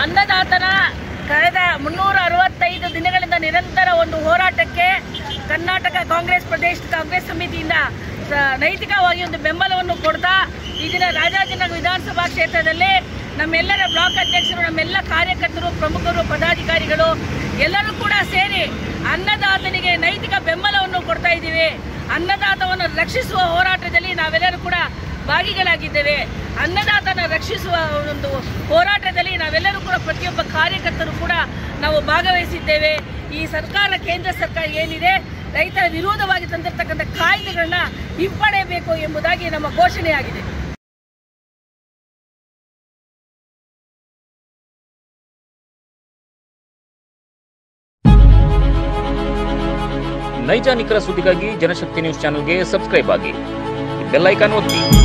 ಅನ್ನದಾತನ ಕಳೆದ ಮುನ್ನೂರ ಅರವತ್ತೈದು ದಿನಗಳಿಂದ ನಿರಂತರ ಒಂದು ಹೋರಾಟಕ್ಕೆ ಕರ್ನಾಟಕ ಕಾಂಗ್ರೆಸ್ ಪ್ರದೇಶ ಕಾಂಗ್ರೆಸ್ ಸಮಿತಿಯಿಂದ ಸ- ನೈತಿಕವಾಗಿ ಒಂದು ಬೆಂಬಲವನ್ನು ಕೊಡ್ತಾ ಈ ದಿನ ರಾಜಾಜಿನಗರ ವಿಧಾನಸಭಾ ಕ್ಷೇತ್ರದಲ್ಲಿ ನಮ್ಮೆಲ್ಲರ ಬ್ಲಾಕ್ ಅಧ್ಯಕ್ಷರು ನಮ್ಮೆಲ್ಲ ಕಾರ್ಯಕರ್ತರು ಪ್ರಮುಖರು ಪದಾಧಿಕಾರಿಗಳು ಎಲ್ಲರೂ ಕೂಡ ಸೇರಿ ಅನ್ನದಾತನಿಗೆ ನೈತಿಕ ಬೆಂಬಲವನ್ನು ಕೊಡ್ತಾ ಇದ್ದೀವಿ ಅನ್ನದಾತವನ್ನು ರಕ್ಷಿಸುವ ಹೋರಾಟದಲ್ಲಿ ನಾವೆಲ್ಲರೂ ಕೂಡ ಭಾಗಿಗಳಾಗಿದ್ದೇವೆ ಅನ್ನದಾತನ ರಕ್ಷಿಸುವ ಒಂದು ಹೋರಾಟದಲ್ಲಿ ನಾವೆಲ್ಲರೂ ಕೂಡ ಪ್ರತಿಯೊಬ್ಬ ಕಾರ್ಯಕರ್ತರು ಕೂಡ ನಾವು ಭಾಗವಹಿಸಿದ್ದೇವೆ ಈ ಸರ್ಕಾರ ಕೇಂದ್ರ ಸರ್ಕಾರ ಏನಿದೆ ರೈತರ ವಿರೋಧವಾಗಿ ತಂದಿರತಕ್ಕಂಥ ಕಾಯ್ದೆಗಳನ್ನ ಹಿಂಪಡೆಯಬೇಕು ಎಂಬುದಾಗಿ ನಮ್ಮ ಘೋಷಣೆಯಾಗಿದೆ ನೈಜ ನಿಖರ ಸುದ್ದಿಗಾಗಿ ಜನಶಕ್ತಿ ನ್ಯೂಸ್ ಚಾನೆಲ್ಗೆ ಸಬ್ಸ್ಕ್ರೈಬ್ ಆಗಿ ಬೆಲ್ ಐಕಾನ್ ಒತ್ತಿ